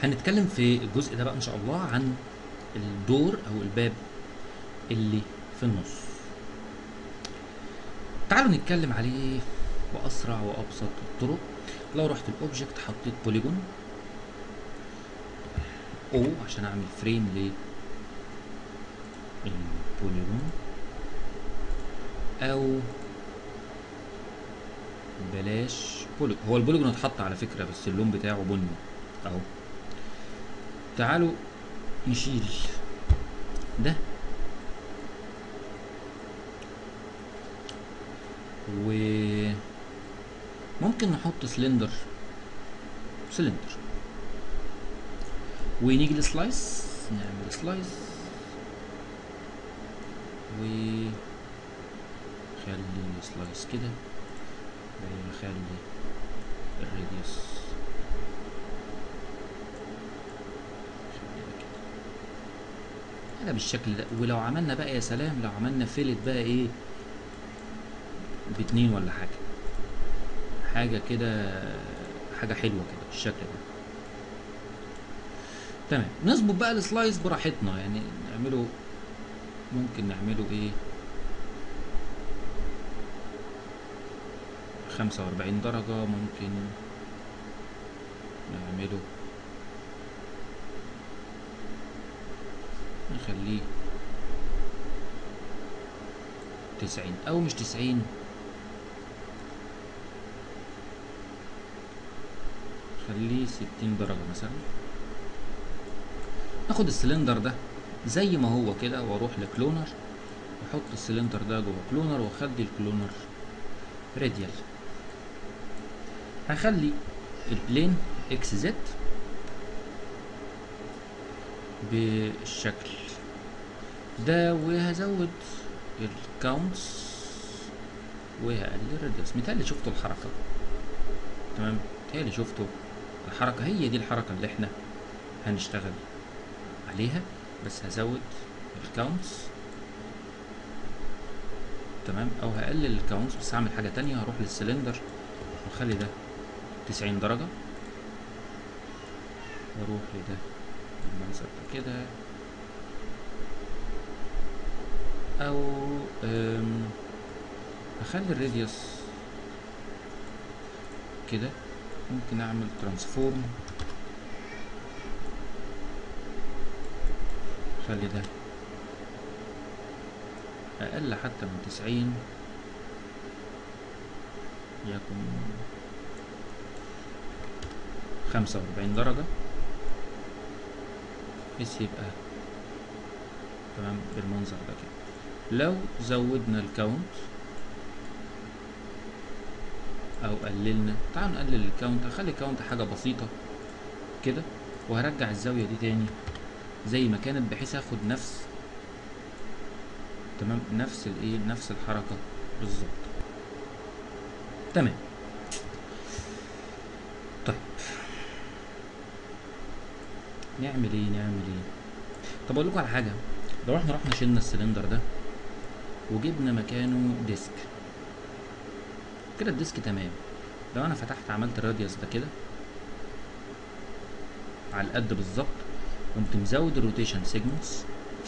هنتكلم في الجزء ده بقى ان شاء الله عن الدور او الباب اللي في النص تعالوا نتكلم عليه باسرع وابسط الطرق لو رحت الاوبجكت حطيت بوليجون او عشان اعمل فريم ل البوليجون او بلاش بوليجون هو البوليجون اتحط على فكره بس اللون بتاعه بني اهو تعالوا نشيل ده و ممكن نحط سلندر سلندر ونيجي لسلايس نعمل سلايس و خلي سلايس كده ونخلي الراديوس كده بالشكل ده ولو عملنا بقى يا سلام لو عملنا فيلت بقى ايه باتنين ولا حاجة حاجة كده حاجة حلوة كده بالشكل ده تمام نظبط بقى السلايس براحتنا يعني نعمله ممكن نعمله ايه خمسة وأربعين درجة ممكن نعمله نخليه تسعين أو مش تسعين خليه ستين درجة مثلا ناخد السلندر ده زي ما هو كده واروح لكلونر واحط السلندر ده جوه كلونر واخلي الكلونر راديال هخلي البلين اكس زد بالشكل ده وهزود الكاونتس وهقلل الراديوس متهيألي شفتوا الحركة تمام متهيألي شفتوا الحركة هي دي الحركة اللي احنا هنشتغل عليها بس هزود الكاونتس تمام او هقلل الكاونتس بس هعمل حاجة تانية هروح للسلندر واخلي ده تسعين درجة واروح لده المنظر ده كده او أم، اخلي الراديوس كده ممكن اعمل ترانسفورم خلي ده اقل حتى من تسعين يكن خمسة وأربعين درجة بحيث يبقى تمام بالمنظر ده كده لو زودنا الكاونت او قللنا تعالوا نقلل الكاونت اخلي الكاونت حاجة بسيطة كده وهرجع الزاوية دي تاني زي ما كانت بحيث اخد نفس تمام نفس الايه نفس الحركة بالظبط تمام طيب نعمل ايه نعمل ايه طب اقول لكم على حاجه لو احنا رحنا شلنا السلندر ده وجبنا مكانه ديسك كده الديسك تمام لو انا فتحت عملت الراديوس ده كده على القد بالظبط قمت مزود الروتيشن سيجمنتس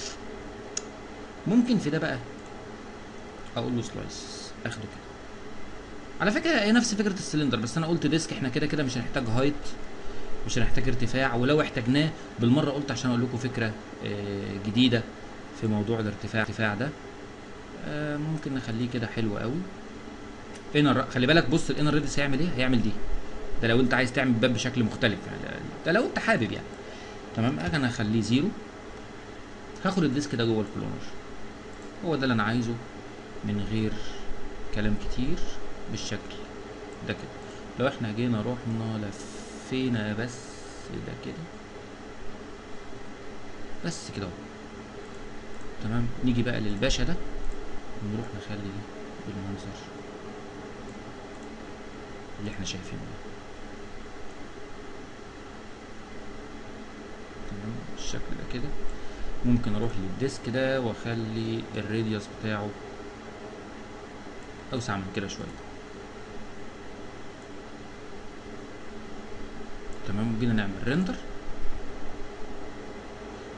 ممكن في ده بقى اقول له سلايس اخده كده على فكره هي نفس فكره السلندر بس انا قلت ديسك احنا كده كده مش هنحتاج هايت مش هنحتاج ارتفاع ولو احتاجناه بالمره قلت عشان اقول لكم فكره آه، جديده في موضوع الارتفاع الارتفاع ده آه، ممكن نخليه كده حلو قوي انر خلي بالك بص الانر ريدس هيعمل ايه هيعمل دي ده لو انت عايز تعمل باب بشكل مختلف يعني ده لو انت حابب يعني تمام اجي انا اخليه زيرو هاخد الديسك ده جوه الكلونر هو ده اللي انا عايزه من غير كلام كتير بالشكل ده كده لو احنا جينا رحنا لفينا بس ده كده بس كده اهو تمام نيجي بقى للباشا ده ونروح نخلي دي بالمنظر اللي احنا شايفينه ده تمام بالشكل ده كده ممكن اروح للديسك ده واخلي الراديوس بتاعه اوسع من كده شويه تمام جينا نعمل ريندر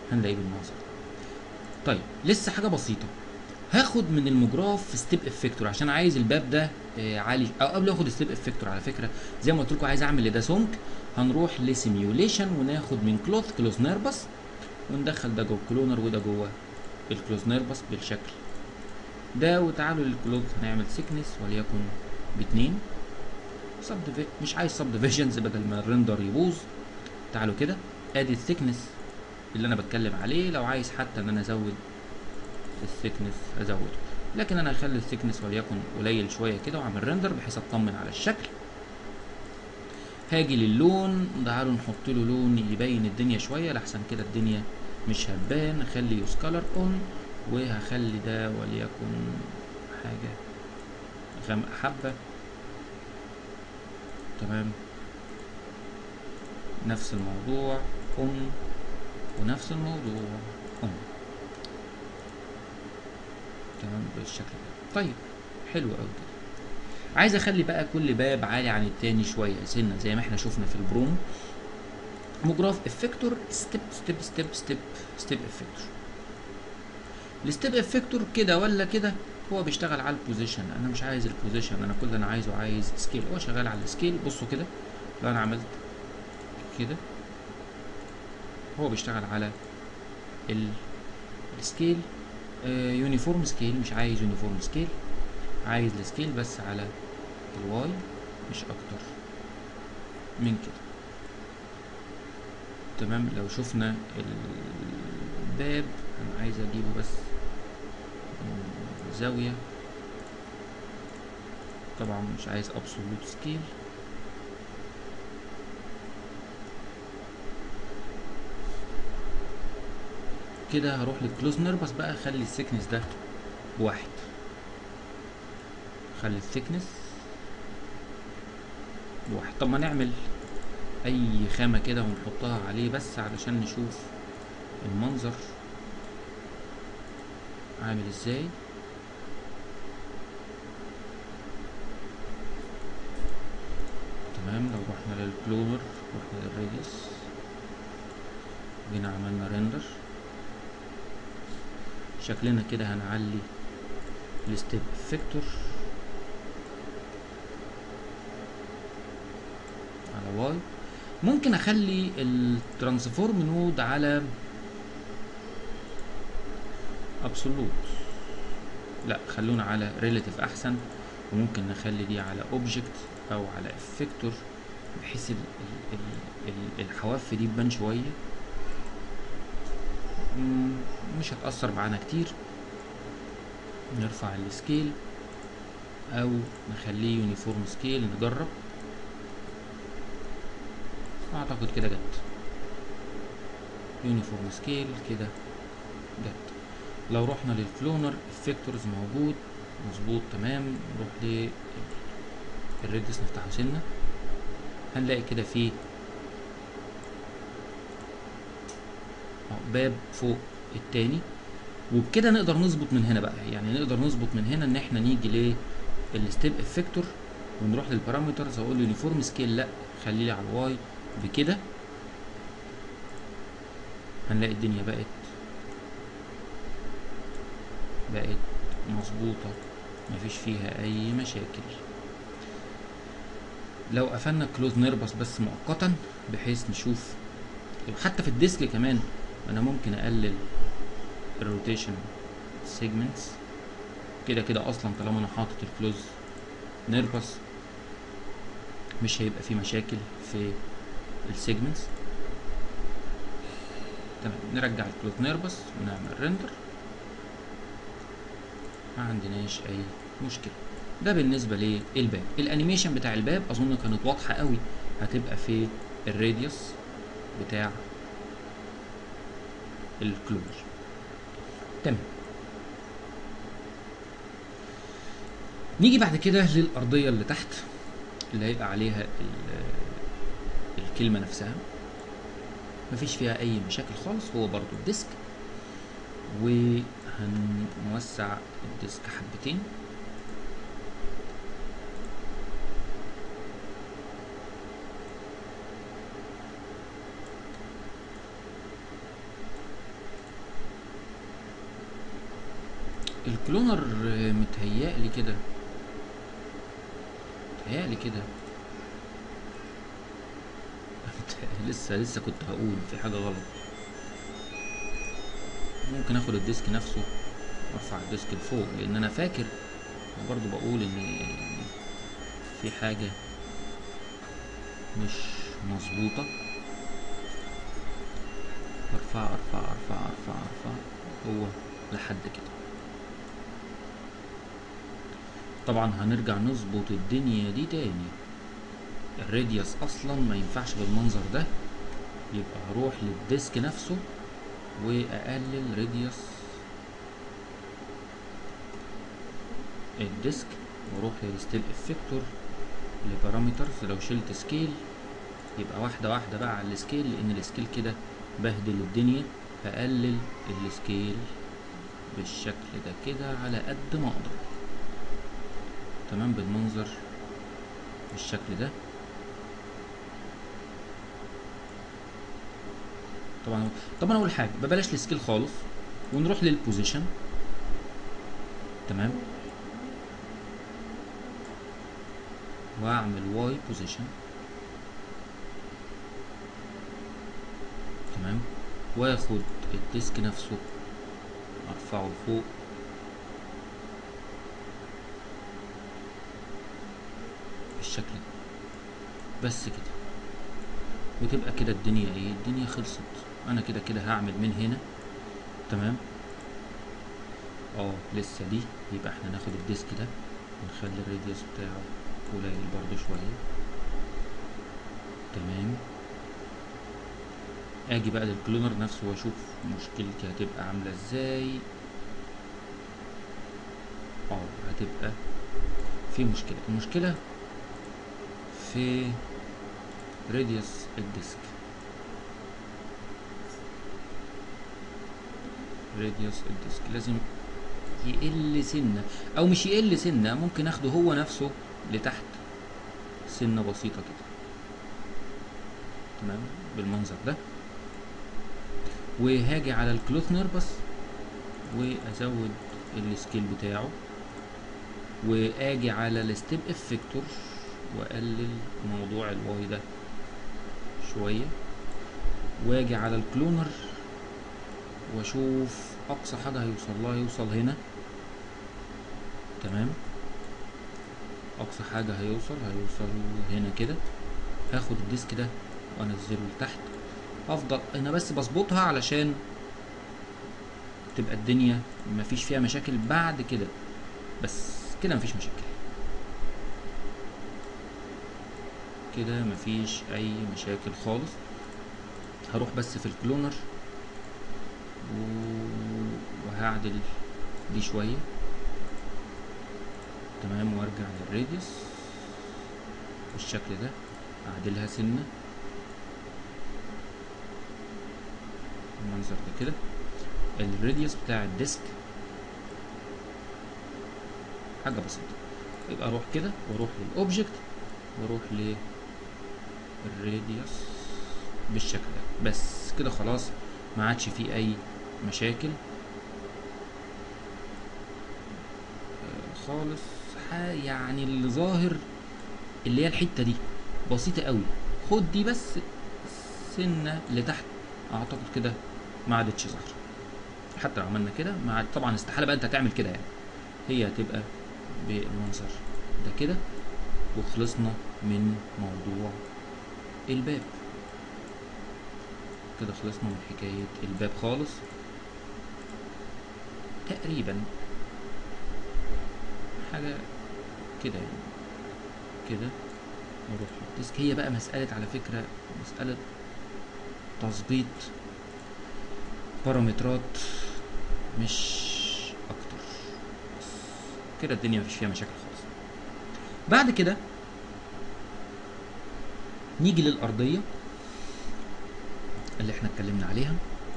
هنلاقيه بالمنظر ده. طيب لسه حاجه بسيطه هاخد من المجراف ستيب افكتور عشان عايز الباب ده آه عالي او قبل اخد ستيب افكتور على فكره زي ما قلت لكم عايز اعمل لده سونك هنروح لسيميوليشن وناخد من كلوث كلوز نيربس وندخل ده جوه الكلونر وده جوه الكلوز نيربس بالشكل ده وتعالوا للكلوز هنعمل سيكنس وليكن باتنين سب مش عايز سب ديفيجنز بدل ما الريندر يبوظ تعالوا كده ادي الثيكنس اللي انا بتكلم عليه لو عايز حتى ان انا ازود الثيكنس ازوده لكن انا هخلي الثيكنس وليكن قليل شويه كده واعمل ريندر بحيث اطمن على الشكل هاجي للون تعالوا نحط له لون يبين الدنيا شويه لحسن كده الدنيا مش هتبان اخلي يوز كلر اون وهخلي ده وليكن حاجه غامقه حبه تمام نفس الموضوع اون ونفس الموضوع اون تمام بالشكل ده طيب حلو قوي كده عايز اخلي بقى كل باب عالي عن التاني شويه سنه زي ما احنا شفنا في البروم مجراف افكتور ستيب ستيب ستيب ستيب ستيب افكتور الستيب افكتور كده ولا كده هو بيشتغل على البوزيشن انا مش عايز البوزيشن انا كل اللي انا عايزه عايز سكيل هو شغال على السكيل بصوا كده لو انا عملت كده هو بيشتغل على ال السكيل آه يونيفورم سكيل مش عايز يونيفورم سكيل عايز السكيل بس على الواي مش اكتر من كده تمام لو شفنا الباب انا عايز اجيبه بس زاوية طبعا مش عايز ابسولوت سكيل كده هروح للكلوز نيربس بقى اخلي السكنس ده بواحد خلي الثيكنس بواحد طب ما نعمل اي خامة كده ونحطها عليه بس علشان نشوف المنظر عامل ازاي تمام لو رحنا للكلونر رحنا للراديوس جينا عملنا ريندر شكلنا كده هنعلي الستيب افكتور على واي ممكن اخلي الترانسفورم نود على ابسولوت لا خلونا على ريلاتيف احسن وممكن نخلي دي على اوبجكت او على افكتور بحيث ال ال ال الحواف دي تبان شويه مش هتأثر معانا كتير نرفع السكيل او نخليه يونيفورم سكيل نجرب اعتقد كده جت يونيفورم سكيل كده جت لو رحنا للكلونر افكتورز موجود مظبوط تمام نروح للريدس نفتحه سنه هنلاقي كده فيه باب فوق التاني وبكده نقدر نظبط من هنا بقى يعني نقدر نظبط من هنا ان احنا نيجي للستيب افكتور ونروح للبارامترز اقول له يونيفورم سكيل لا خليه لي على الواي بكده هنلاقي الدنيا بقت بقت مظبوطة مفيش فيها أي مشاكل لو قفلنا كلوز نيربس بس مؤقتا بحيث نشوف حتى في الديسك كمان أنا ممكن أقلل الروتيشن سيجمنتس كده كده أصلا طالما أنا حاطط الكلوز نيربس مش هيبقى في مشاكل في السيجمنتس تمام نرجع الكلوز نيربس ونعمل ريندر ما عندناش اي مشكله ده بالنسبه للباب الانيميشن بتاع الباب اظن كانت واضحه قوي هتبقى في الراديوس بتاع الكلوز تمام نيجي بعد كده للارضيه اللي تحت اللي هيبقى عليها الكلمه نفسها مفيش فيها اي مشاكل خالص هو برضو الديسك وهنوسع الديسك حبتين الكلونر آه، متهيألي كده متهيألي كده لسه لسه كنت هقول في حاجة غلط ممكن اخد الديسك نفسه وارفع الديسك لفوق لان انا فاكر برضو بقول ان يعني في حاجة مش مظبوطة ارفع ارفع ارفع ارفع ارفع هو لحد كده طبعا هنرجع نظبط الدنيا دي تاني الراديوس اصلا ما ينفعش بالمنظر ده يبقى هروح للديسك نفسه واقلل راديوس الديسك واروح للستيل افكتور لبارامترز لو شلت سكيل يبقى واحدة واحدة بقى على السكيل لان السكيل كده بهدل الدنيا هقلل السكيل بالشكل ده كده على قد ما اقدر تمام بالمنظر بالشكل ده طبعا طبعا اول حاجه ببلاش السكيل خالص ونروح للبوزيشن تمام واعمل واي بوزيشن تمام واخد الديسك نفسه ارفعه فوق بالشكل ده بس كده وتبقى كده الدنيا ايه الدنيا خلصت انا كده كده هعمل من هنا تمام اه لسه دي يبقى احنا ناخد الديسك ده ونخلي الراديوس بتاعه قليل برضو شوية تمام اجي بقى للكلونر نفسه واشوف مشكلتي هتبقى عاملة ازاي اه هتبقى في مشكلة المشكلة في راديوس الديسك راديوس الديسك لازم يقل سنة او مش يقل سنة ممكن اخده هو نفسه لتحت سنة بسيطة كده تمام بالمنظر ده وهاجي على الكلوثنر بس وازود السكيل بتاعه واجي على الستيب افكتور واقلل موضوع الواي ده شوية واجي على الكلونر واشوف اقصى حاجة هيوصل لها يوصل هنا تمام اقصى حاجة هيوصل هيوصل هنا كده هاخد الديسك ده وانزله لتحت افضل انا بس بظبطها علشان تبقى الدنيا مفيش فيها مشاكل بعد كده بس كده مفيش مشاكل كده مفيش اي مشاكل خالص هروح بس في الكلونر و- وهعدل دي شوية تمام وارجع للراديوس بالشكل ده اعدلها سنة المنظر ده كده الراديوس بتاع الديسك حاجة بسيطة يبقى اروح كده واروح للاوبجكت واروح للراديوس بالشكل ده بس كده خلاص ما عادش فيه اي مشاكل آه، خالص ح- يعني اللي ظاهر اللي هي الحته دي بسيطه قوي خد دي بس سنه لتحت اعتقد كده ما عادتش ظاهره حتى لو عملنا كده ما عاد طبعا استحاله بقى انت تعمل كده يعني هي هتبقى بالمنظر ده كده وخلصنا من موضوع الباب كده خلصنا من حكاية الباب خالص تقريبا حاجة كده يعني كده نروح للديسك هي بقى مسألة على فكرة مسألة تظبيط بارامترات مش أكتر بس كده الدنيا مفيش فيها مشاكل خالص بعد كده نيجي للأرضية اللي احنا اتكلمنا عليها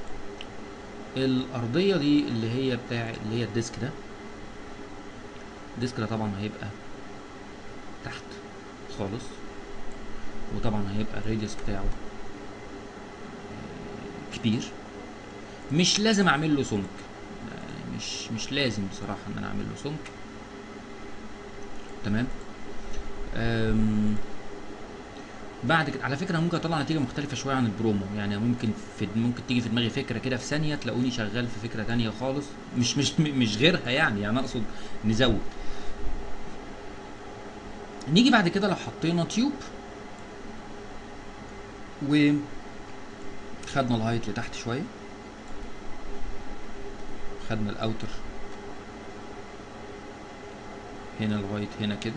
الأرضية دي اللي هي بتاع اللي هي الديسك ده الديسك ده طبعا هيبقى تحت خالص وطبعا هيبقى الراديوس بتاعه آه، كبير مش لازم اعمل له سمك مش مش لازم بصراحه ان انا اعمل له سمك تمام أم بعد كده على فكره ممكن اطلع نتيجه مختلفه شويه عن البرومو يعني ممكن في ممكن تيجي في دماغي فكره كده في ثانيه تلاقوني شغال في فكره تانية خالص مش مش مش غيرها يعني يعني اقصد نزود نيجي بعد كده لو حطينا تيوب و خدنا الهايت لتحت شويه خدنا الاوتر هنا لغايه هنا كده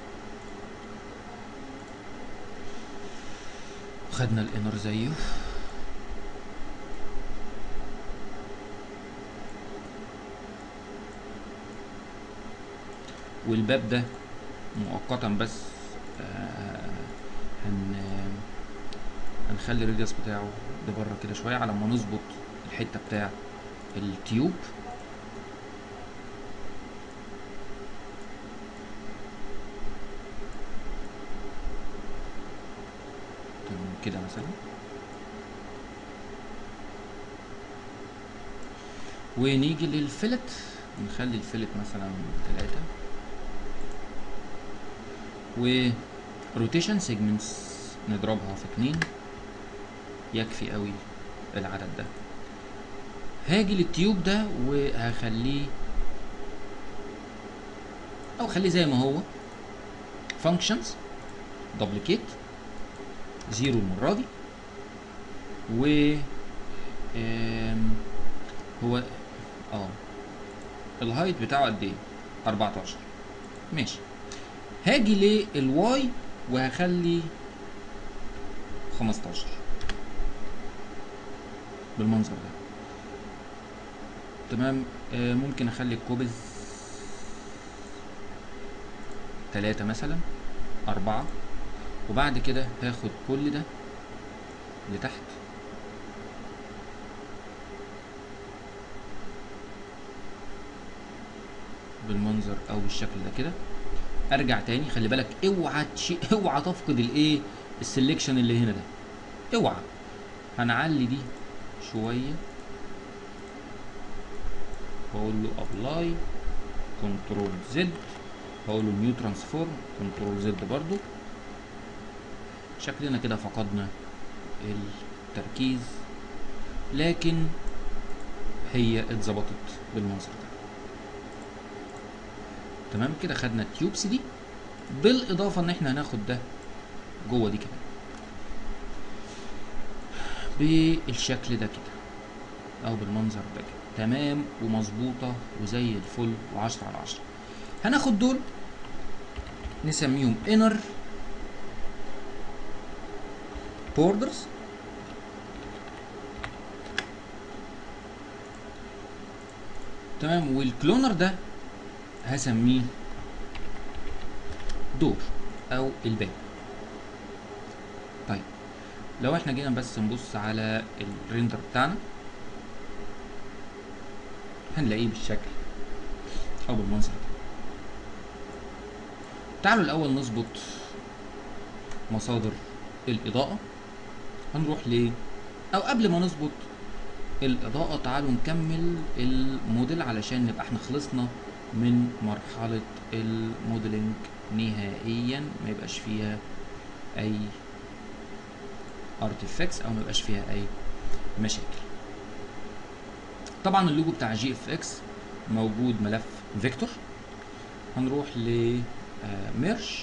خدنا الانر زيه والباب ده مؤقتا بس آه هن هنخلي الريديوس بتاعه لبره كده شويه على ما نظبط الحته بتاع التيوب تمام كده مثلا ونيجي للفلت نخلي الفلت مثلا تلاتة و روتيشن سيجمنتس نضربها في اتنين يكفي قوي العدد ده هاجي للتيوب ده وهخليه او خليه زي ما هو functions duplicate زيرو المرة دي و آم، هو اه الهايت بتاعه قد ايه 14 ماشي هاجي للواي وهخلي 15 بالمنظر ده تمام آه ممكن اخلي الكوبز تلاتة مثلا أربعة وبعد كده هاخد كل ده لتحت بالمنظر او بالشكل ده كده ارجع تاني خلي بالك اوعى تشي اوعى تفقد الايه السلكشن اللي هنا ده اوعى هنعلي دي شويه واقول له ابلاي كنترول زد واقول له نيو ترانسفورم كنترول زد برضو شكلنا كده فقدنا التركيز لكن هي اتظبطت بالمنظر ده تمام كده خدنا التيوبس دي بالاضافه ان احنا هناخد ده جوه دي كمان بالشكل ده كده او بالمنظر ده كده تمام ومظبوطه وزي الفل و10 على 10 هناخد دول نسميهم inner borders تمام والكلونر ده هسميه دور او الباب طيب لو احنا جينا بس نبص على الريندر بتاعنا هنلاقيه بالشكل او بالمنظر ده تعالوا الاول نظبط مصادر الاضاءة هنروح ل او قبل ما نظبط الاضاءة تعالوا نكمل الموديل علشان نبقى احنا خلصنا من مرحلة الموديلنج نهائيا ما يبقاش فيها اي ارتفاكتس او ما يبقاش فيها اي مشاكل طبعا اللوجو بتاع جي اف اكس موجود ملف فيكتور هنروح ل ميرش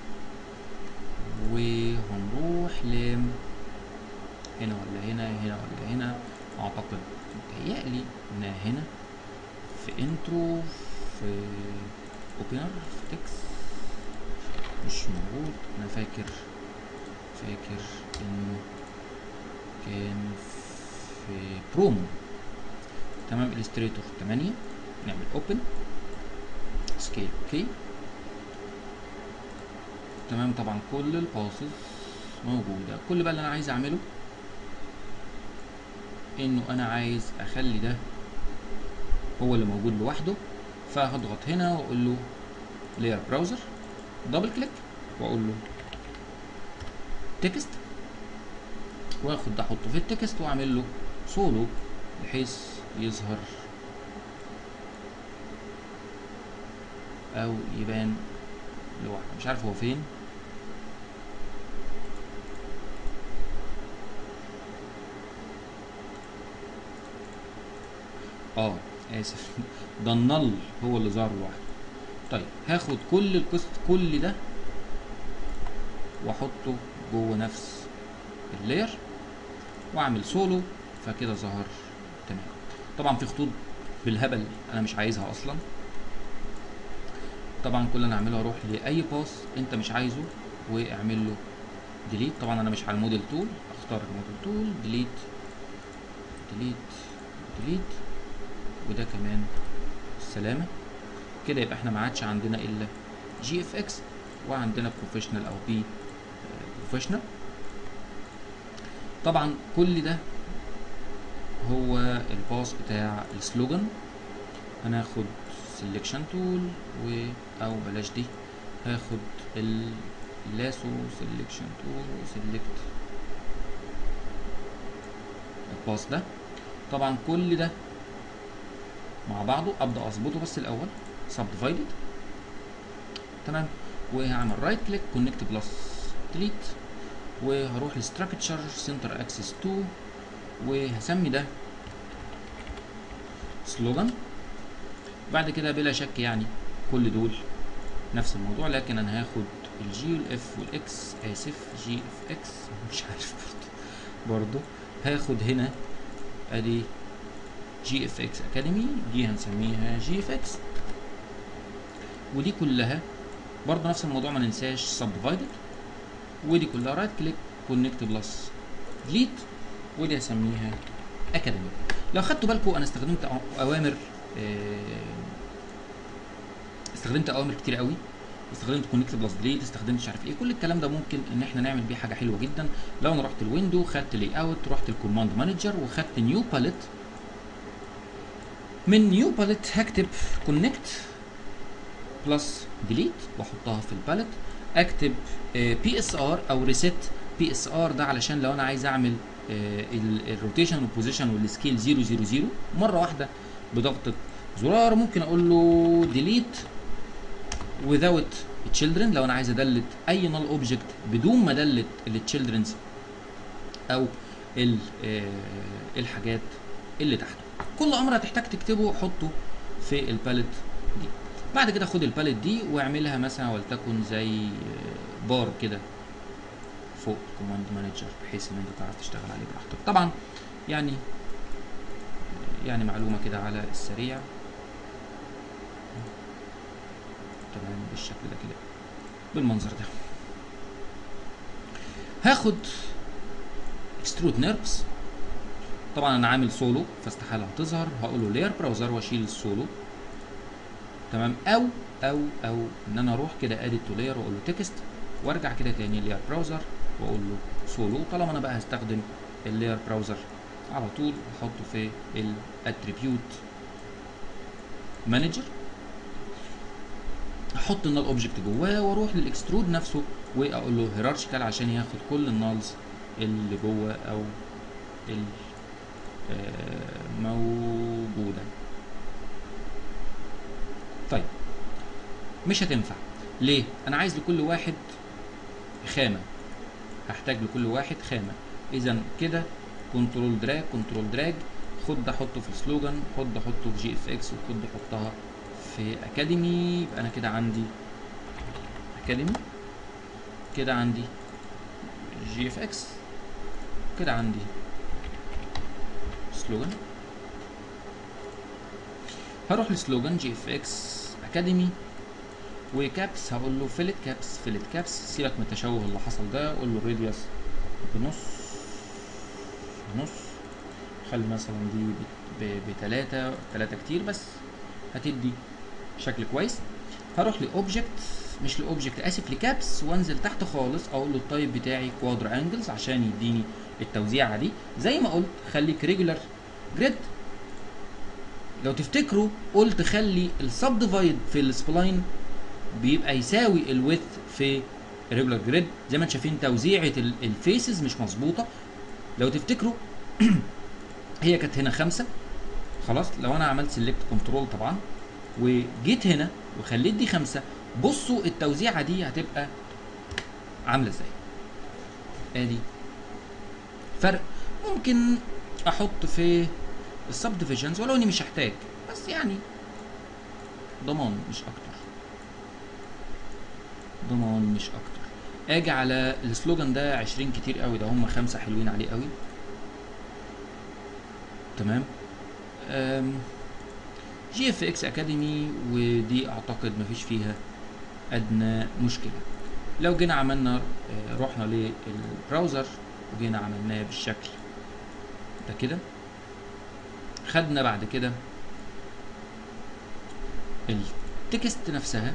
وهنروح ل هنا ولا هنا هنا ولا هنا اعتقد متهيألي انها هنا في انترو في اوبنر في تكس مش موجود انا فاكر فاكر انه كان في برومو تمام الستريتور 8 نعمل اوبن سكيل اوكي تمام طبعا كل الباسز موجودة كل بقى اللي انا عايز اعمله انه انا عايز اخلي ده هو اللي موجود لوحده فهضغط هنا واقول له لاير براوزر دبل كليك واقول له تكست واخد ده احطه في التكست واعمل له سولو بحيث يظهر او يبان لوحده مش عارف هو فين اه اسف ده النل هو اللي ظهر لوحده طيب هاخد كل القسط كل ده واحطه جوه نفس اللاير واعمل سولو فكده ظهر تمام طبعا في خطوط بالهبل انا مش عايزها اصلا طبعا كل اللي انا اعمله اروح لاي باس انت مش عايزه واعمل له ديليت طبعا انا مش على الموديل تول اختار الموديل تول ديليت ديليت ديليت وده كمان السلامه كده يبقى احنا ما عادش عندنا الا جي اف اكس وعندنا بروفيشنال او بي بروفيشنال طبعا كل ده هو الباص بتاع السلوجان هناخد سيلكشن تول و او بلاش دي هاخد اللاسو سيلكشن تول وسيلكت الباص ده طبعا كل ده مع بعضه ابدا اظبطه بس الاول سب ديفايدد تمام وهعمل رايت كليك كونكت بلس ديليت وهروح لستراكشر سنتر اكسس 2 وهسمي ده سلوجان بعد كده بلا شك يعني كل دول نفس الموضوع لكن انا هاخد الجي والاف والاكس اسف جي اف اكس مش عارف برضه برضه هاخد هنا ادي جي اف اكس اكاديمي دي هنسميها جي اف اكس ودي كلها برضه نفس الموضوع ما ننساش سب ديفايدد ودي كلها رايت كليك كونكت بلس ديليت ودي هسميها اكاديمي لو خدتوا بالكم انا استخدمت اوامر استخدمت اوامر كتير قوي استخدمت كونكت بلس ديليت استخدمت مش عارف ايه كل الكلام ده ممكن ان احنا نعمل بيه حاجه حلوه جدا لو انا رحت الويندو خدت لي اوت رحت الكوماند مانجر وخدت نيو باليت من نيو باليت هكتب كونكت بلس ديليت واحطها في الباليت اكتب بي اس ار او ريسيت بي اس ار ده علشان لو انا عايز اعمل الروتيشن والبوزيشن والسكيل 000 مره واحده بضغطه زرار ممكن اقول له ديليت without children لو انا عايز ادلت اي null اوبجكت بدون ما ادلت التشيلدرنز او الحاجات اللي تحت كل امر هتحتاج تكتبه حطه في الباليت دي بعد كده خد الباليت دي واعملها مثلا ولتكن زي بار كده فوق كوماند مانجر بحيث ان انت تعرف تشتغل عليه براحتك طبعا يعني يعني معلومه كده على السريع تمام بالشكل ده كده بالمنظر ده هاخد اكسترود نيرفز طبعا انا عامل سولو فاستحاله هتظهر هقول له لير براوزر واشيل السولو تمام او او او ان انا اروح كده اديت تو لير واقول له تكست وارجع كده تاني لير براوزر واقول له سولو طالما انا بقى هستخدم اللير براوزر على طول احطه في الاتريبيوت مانجر احط النال اوبجكت جواه واروح للاكسترود نفسه واقول له هيرارشيكال عشان ياخد كل النالز اللي جوه او موجوده طيب مش هتنفع ليه انا عايز لكل واحد خامه هحتاج لكل واحد خامه اذا كده كنترول دراج كنترول دراج خد ده حطه في السلوجان خد ده حطه في جي اف اكس وخد ده حطها في اكاديمي يبقى انا كده عندي اكاديمي كده عندي جي اف اكس كده عندي سلوجان هروح لسلوجان جي اف اكس اكاديمي وكابس هقول له فيلت كابس فيلت كابس سيبك من التشوه اللي حصل ده قول له الراديوس بنص نص خلي مثلا دي بتلاتة تلاتة كتير بس هتدي شكل كويس هروح لاوبجكت مش لاوبجكت اسف لكابس وانزل تحت خالص اقول له التايب بتاعي كوادر انجلز عشان يديني التوزيعه دي زي ما قلت خليك ريجولار جريد لو تفتكروا قلت خلي السب ديفايد في السبلاين بيبقى يساوي الويث في ريجولار جريد زي ما انتم شايفين توزيعه الفيسز مش مظبوطه لو تفتكروا هي كانت هنا خمسة خلاص لو انا عملت سيلكت كنترول طبعا وجيت هنا وخليت دي خمسة بصوا التوزيعة دي هتبقى عاملة ازاي ادي فرق ممكن احط في السب ديفيجنز ولو اني مش هحتاج بس يعني ضمان مش اكتر ضمان مش اكتر اجي على السلوجان ده 20 كتير قوي ده هم خمسة حلوين عليه قوي تمام أم، جي اف اكس اكاديمي ودي اعتقد مفيش فيها ادنى مشكله لو جينا عملنا آه، رحنا للبراوزر وجينا عملناه بالشكل ده كده خدنا بعد كده التكست نفسها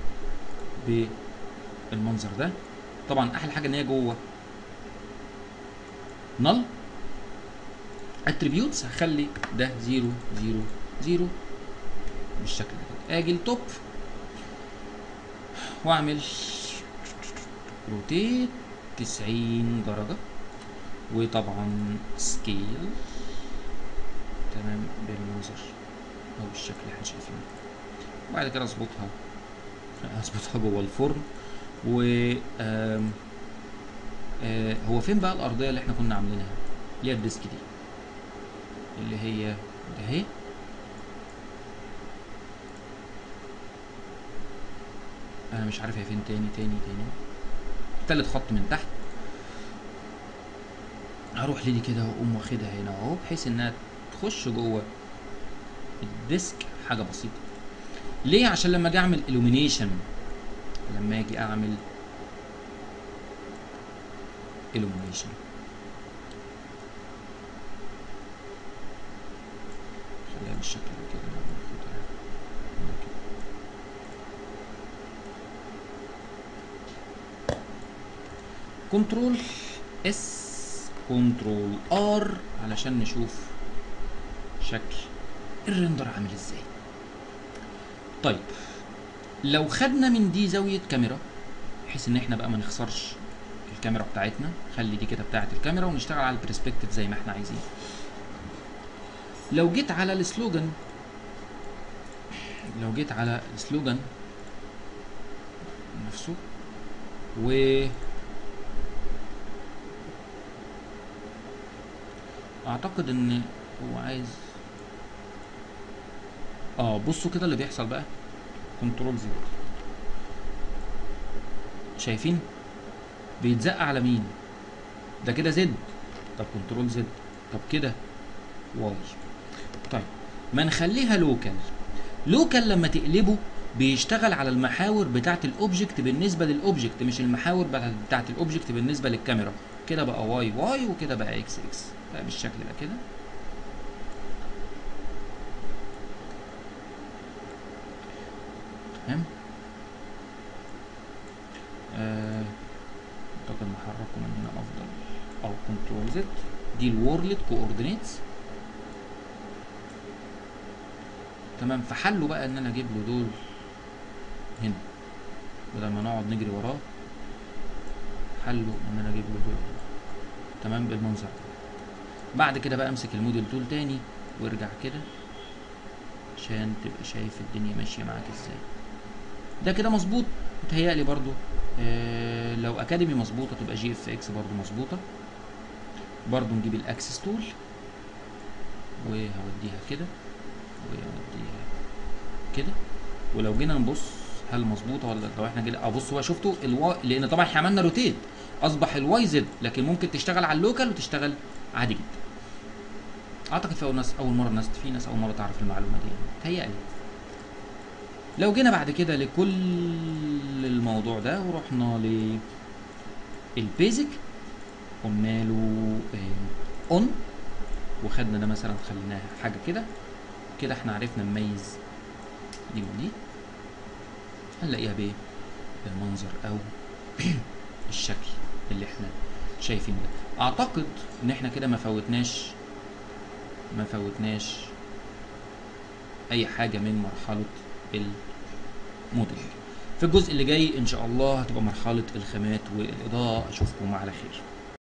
بالمنظر ده طبعا احلى حاجه ان هي جوه نل اتريبيوتس هخلي ده 0 0 0 بالشكل ده كده اجي التوب واعمل روتيت 90 درجة وطبعا سكيل تمام بالمنظر او بالشكل اللي احنا شايفينه وبعد كده اظبطها اظبطها جوه الفرن و آم، آه، هو فين بقى الارضيه اللي احنا كنا عاملينها اللي هي الديسك دي اللي هي ده اهي انا مش عارف هي فين تاني تاني تاني تالت خط من تحت هروح لدي كده واقوم واخدها هنا اهو بحيث انها تخش جوه الديسك حاجه بسيطه ليه عشان لما اجي اعمل illumination لما اجي اعمل illumination خليها بالشكل ده كده ناخدها هنا كده. كنترول اس كنترول ار علشان نشوف شكل الريندر عامل ازاي طيب لو خدنا من دي زاوية كاميرا بحيث ان احنا بقى ما نخسرش الكاميرا بتاعتنا خلي دي كده بتاعت الكاميرا ونشتغل على البرسبكتيف زي ما احنا عايزين لو جيت على السلوجان لو جيت على السلوجان نفسه و اعتقد ان هو عايز اه بصوا كده اللي بيحصل بقى كنترول زد شايفين بيتزق على مين ده كده زد طب كنترول زد طب كده واي طيب ما نخليها لوكال لوكال لما تقلبه بيشتغل على المحاور بتاعه الاوبجكت بالنسبه للاوبجكت مش المحاور بتاعه بتاعة الاوبجكت بالنسبه للكاميرا كده بقى واي واي وكده بقى اكس اكس بقى بالشكل ده كده تمام آه، اعتقد نحركه من هنا افضل او كنترول زد دي الورلد كوردينيتس تمام فحله بقى ان انا اجيب له دول هنا بدل ما نقعد نجري وراه حله ان انا اجيب له دول تمام بالمنظر ده بعد كده بقى امسك الموديل تول تاني وارجع كده عشان تبقى شايف الدنيا ماشيه معاك ازاي ده كده مظبوط متهيألي برضو آه لو اكاديمي مظبوطه تبقى جي اف اكس برضو مظبوطه برضو نجيب الاكسس تول وهوديها كده وهوديها كده ولو جينا نبص هل مظبوطه ولا لو احنا جينا ابص هو شفتوا الوا... لان طبعا احنا عملنا روتيت اصبح الواي زد لكن ممكن تشتغل على اللوكال وتشتغل عادي جدا اعتقد في اول ناس اول مره ناس في ناس اول مره تعرف المعلومه دي تهيألي لو جينا بعد كده لكل الموضوع ده ورحنا ل البيزك قلنا له اون وخدنا ده مثلا خليناها حاجه كده كده احنا عرفنا نميز دي ودي هنلاقيها بايه بالمنظر او الشكل اللي احنا شايفين ده اعتقد ان احنا كده ما فوتناش ما فوتناش اي حاجه من مرحله الموديلنج في الجزء اللي جاي ان شاء الله هتبقى مرحله الخامات والاضاءه اشوفكم على خير